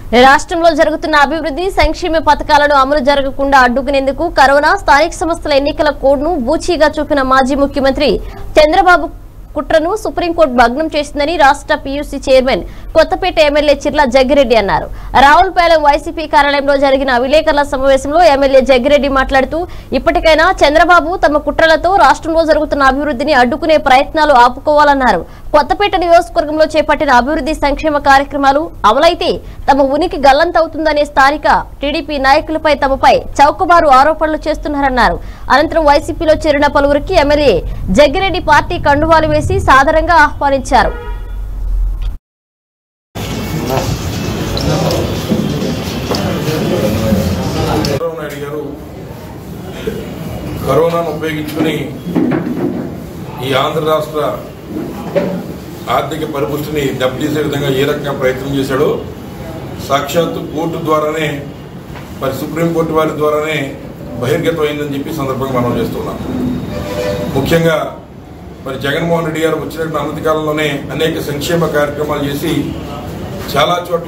రాష్ట్రంలో జరుగుతున్న అభివృద్ధి సంక్షేమ పథకాలను అమలు జరగకుండా అడ్డుకునేందుకు కరోనా స్థానిక సంస్థల ఎన్నికల కోడ్ను బూచీగా చూపిన మాజీ ముఖ్యమంత్రి చంద్రబాబు కుట్రను సుప్రీంకోర్టు భగ్నం చేసిందని రాష్ట్ర PUC chairman Kothapeta MLA Chirla Jaggireddy అన్నారు రావులపాలెం వైసీపీ కార్యాలయంలో జరిగిన విలేకరుల సమావేశంలో ఎమ్మెల్యే జగ్గిరెడ్డి మాట్లాడుతూ ఇప్పటికైనా చంద్రబాబు తమ కుట్రలతో రాష్ట్రంలో జరుగుతున్న అభివృద్ధిని అడ్డుకునే ప్రయత్నాలు ఆపుకోవాలన్నారు కొత్తపేట నియోజకవర్గంలో చేపట్టిన అభివృద్ధి సంక్షేమ కార్యక్రమాలు అమలైతే తమ ఉనికి గల్లంతవుతుందనే స్థానిక టీడీపీ నాయకులపై తమపై చౌకబారు ఆరోపణలు చేస్తున్నారన్నారు అనంతరం వైసీపీలో చేరిన పలువురికి ఎమ్మెల్యే జగ్గిరెడ్డి పార్టీ కండువాలు వేసి సాదరంగా ఆహ్వానించారు చంద్రబాబు నాయుడు గారు కరోనాను ఉపయోగించుకుని ఈ ఆంధ్ర రాష్ట్ర ఆర్థిక పరిపుష్టిని దెబ్బతీసే విధంగా ఏ రకంగా ప్రయత్నం చేశాడో సాక్షాత్తు కోర్టు ద్వారానే మరి సుప్రీంకోర్టు వారి ద్వారానే బహిర్గతం అయిందని చెప్పి ఈ సందర్భంగా మనం చేస్తున్నాం ముఖ్యంగా మరి జగన్మోహన్ రెడ్డి గారు వచ్చినటువంటి అనతి కాలంలోనే అనేక సంక్షేమ కార్యక్రమాలు చేసి చాలా చోట్ల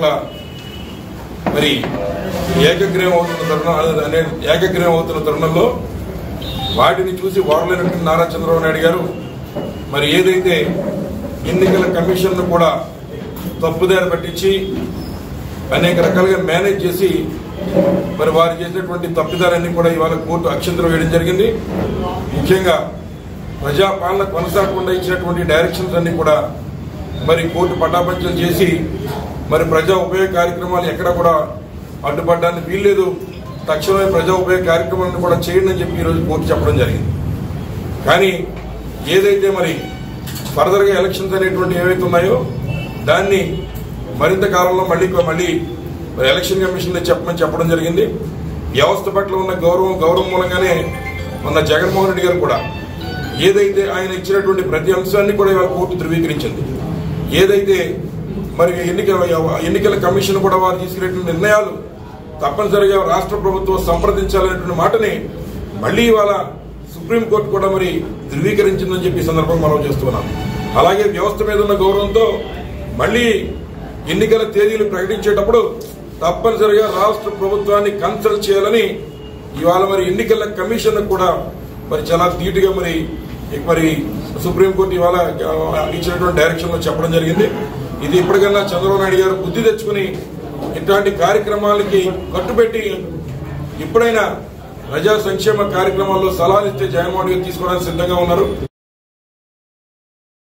మరి ఏకగ్రీవం అవుతున్న తరుణం అనే ఏకగ్రీవం అవుతున్న తరుణంలో వాటిని చూసి వారలేనటువంటి నారా చంద్రబాబు నాయుడు గారు మరి ఏదైతే ఎన్నికల కమిషన్ను కూడా తప్పుదారి పట్టించి అనేక రకాలుగా మేనేజ్ చేసి మరి వారు చేసినటువంటి తప్పిదాలన్నీ కూడా ఇవాళ కోర్టు అక్షంతరం వేయడం జరిగింది ముఖ్యంగా ప్రజాపాలన కొనసాగకుండా ఇచ్చినటువంటి డైరెక్షన్స్ అన్ని కూడా మరి కోర్టు పటాపంచలు చేసి మరి ప్రజా ఉపయోగ కార్యక్రమాలు ఎక్కడ కూడా అడ్డుపడడానికి వీల్లేదు తక్షణమే ప్రజా ఉపయోగ కార్యక్రమాలను కూడా చేయండి అని చెప్పి ఈరోజు కోర్టు చెప్పడం జరిగింది కానీ ఏదైతే మరి ఫర్దర్గా ఎలక్షన్స్ అనేటువంటి ఏవైతే ఉన్నాయో దాన్ని మరింత కాలంలో మళ్ళీ మళ్ళీ మరి ఎలక్షన్ కమిషన్ చెప్పమని చెప్పడం జరిగింది వ్యవస్థ పట్ల ఉన్న గౌరవం గౌరవం మూలంగానే మొన్న జగన్మోహన్ రెడ్డి గారు కూడా ఏదైతే ఆయన ఇచ్చినటువంటి ప్రతి అంశాన్ని కూడా ఇవాళ కోర్టు ధృవీకరించింది ఏదైతే మరి ఎన్నికల ఎన్నికల కమిషన్ కూడా వారు తీసుకునేటువంటి నిర్ణయాలు తప్పనిసరిగా రాష్ట్ర ప్రభుత్వం సంప్రదించాలనేటువంటి మాటని మళ్ళీ ఇవాళ సుప్రీంకోర్టు కూడా మరి ధృవీకరించిందని చెప్పి ఈ సందర్భంగా మనం చేస్తున్నాం అలాగే వ్యవస్థ మీద ఉన్న గౌరవంతో మళ్ళీ ఎన్నికల తేదీలు ప్రకటించేటప్పుడు తప్పనిసరిగా రాష్ట్ర ప్రభుత్వాన్ని కన్సల్ట్ చేయాలని ఇవాళ మరి ఎన్నికల కమిషన్ కూడా మరి చాలా ధీటుగా మరి మరి సుప్రీంకోర్టు ఇవాళ ఆ, ఇచ్చినటువంటి డైరెక్షన్ లో చెప్పడం జరిగింది ఇది ఇప్పటికన్నా చంద్రబాబు నాయుడు గారు బుద్ధి తెచ్చుకుని ఇట్లాంటి కార్యక్రమాలకి కట్టుబెట్టి ఇప్పుడైనా ప్రజా సంక్షేమ కార్యక్రమాల్లో సలహాలు ఇస్తే జగన్మోహన్ గారు తీసుకోవడానికి సిద్ధంగా ఉన్నారు